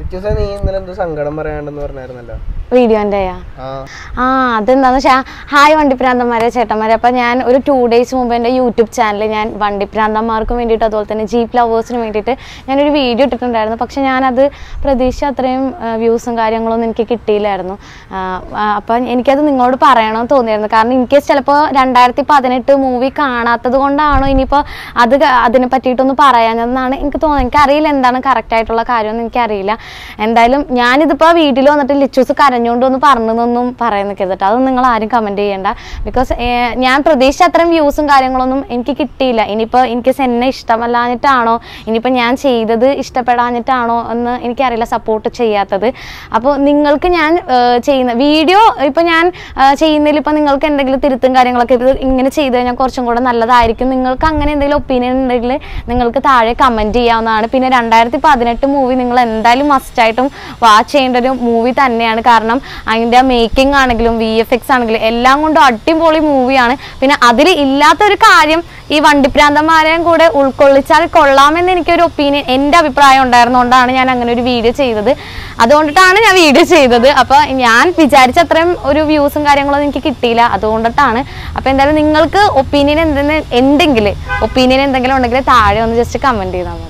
ലിച്ചൂസ നീ ഇന്നലെ എന്തോ സങ്കടം പറയാണ്ടെന്ന് പറഞ്ഞായിരുന്നല്ലോ വീഡിയോൻ്റെയാ ആ ആ അതെന്താന്ന് വെച്ചാൽ ഹായ് വണ്ടിപ്രാന്തന്മാരെ ചേട്ടന്മാരെ അപ്പം ഞാൻ ഒരു ടു ഡേയ്സ് മുമ്പ് എൻ്റെ യൂട്യൂബ് ചാനലിൽ ഞാൻ വണ്ടിപ്രാന്തന്മാർക്കും വേണ്ടിയിട്ട് അതുപോലെ തന്നെ ജീപ്പ് ലവേഴ്സിന് വേണ്ടിയിട്ട് ഞാനൊരു വീഡിയോ ഇട്ടിട്ടുണ്ടായിരുന്നു പക്ഷെ ഞാനത് പ്രതീക്ഷ അത്രയും വ്യൂസും കാര്യങ്ങളൊന്നും എനിക്ക് കിട്ടിയില്ലായിരുന്നു അപ്പം എനിക്കത് നിങ്ങളോട് പറയണമെന്ന് തോന്നിയായിരുന്നു കാരണം ഇൻ കേസ് ചിലപ്പോൾ രണ്ടായിരത്തി പതിനെട്ട് മൂവി കാണാത്തത് കൊണ്ടാണോ ഇനിയിപ്പോൾ അത് ക- അതിനെ പറ്റിയിട്ടൊന്ന് പറയാഞ്ഞതെന്നാണ് എനിക്ക് തോന്നുന്നത് എനിക്കറിയില്ല എന്താണ് കറക്റ്റ് ആയിട്ടുള്ള കാര്യമെന്ന് എനിക്കറിയില്ല എന്തായാലും ഞാനിതിപ്പോൾ വീട്ടിൽ വന്നിട്ട് ലിച്ചൂസ് കരഞ്ഞുകൊണ്ട് ഒന്ന് പറഞ്ഞതൊന്നും പറയാൻ നിൽക്കരുത് കേട്ടോ അതൊന്നും നിങ്ങൾ ആരും കമൻറ്റ് ചെയ്യണ്ട ബിക്കോസ് ഞാൻ പ്രതീക്ഷിച്ച അത്രയും വ്യൂസും കാര്യങ്ങളൊന്നും എനിക്ക് കിട്ടിയില്ല ഇനിയിപ്പോൾ എനിക്ക് എന്നെ ഇഷ്ടമല്ലാഞ്ഞിട്ടാണോ ഇനിയിപ്പോൾ ഞാൻ ചെയ്തത് ഇഷ്ടപ്പെടാഞ്ഞിട്ടാണോ എന്ന് എനിക്കറിയില്ല സപ്പോർട്ട് ചെയ്യാത്തത് അപ്പോൾ നിങ്ങൾക്ക് ഞാൻ ഏർ, ചെയ്യുന്ന വീഡിയോ ഇപ്പോൾ ഞാൻ ഏർ, ചെയ്യുന്നതിൽ ഇപ്പോൾ നിങ്ങൾക്ക് എന്തെങ്കിലും തിരുത്തും കാര്യങ്ങളൊക്കെ ഇത് ഇങ്ങനെ ചെയ്ത് കഴിഞ്ഞാൽ കുറച്ചും കൂടെ നല്ലതായിരിക്കും നിങ്ങൾക്ക് അങ്ങനെ എന്തെങ്കിലും ഒപ്പീനിയൻ ഉണ്ടെങ്കിൽ നിങ്ങൾക്ക് താഴെ കമൻറ്റ് ചെയ്യാവുന്നതാണ് പിന്നെ രണ്ടായിരത്തി പതിനെട്ട് മൂവി നിങ്ങൾ എന്തായാലും മസ്റ്റായിട്ടും വാച്ച് ചെയ്യേണ്ട ഒരു മൂവി തന്നെയാണ് കാരണം അതിൻ്റെ മേക്കിംഗ് ആണെങ്കിലും വി എഫ് എക്സ് ആണെങ്കിലും എല്ലാം കൊണ്ടും അടിപൊളി മൂവിയാണ് പിന്നെ അതിൽ ഇല്ലാത്തൊരു കാര്യം ഈ വണ്ടിപ്രാന്തന്മാരെയും കൂടെ ഉൾക്കൊള്ളിച്ചാൽ കൊള്ളാമെന്ന് എനിക്കൊരു ഒപ്പീനിയൻ എൻ്റെ അഭിപ്രായം ഉണ്ടായിരുന്നുകൊണ്ടാണ് ഞാൻ അങ്ങനെ ഒരു വീഡിയോ ചെയ്തത് അതുകൊണ്ടിട്ടാണ് ഞാൻ വീഡിയോ ചെയ്തത് അപ്പോൾ ഞാൻ വിചാരിച്ച അത്രയും ഒരു വ്യൂസും കാര്യങ്ങളൊന്നും എനിക്ക് കിട്ടിയില്ല അതുകൊണ്ടിട്ടാണ് അപ്പോൾ എന്തായാലും നിങ്ങൾക്ക് ഒപ്പീനിയൻ എന്തെങ്കിലും ഉണ്ടെങ്കിൽ ഒപ്പീനിയൻ എന്തെങ്കിലും ഉണ്ടെങ്കിൽ താഴെ ഒന്ന് ജസ്റ്റ് കമൻറ്റ് ചെയ്താൽ മതി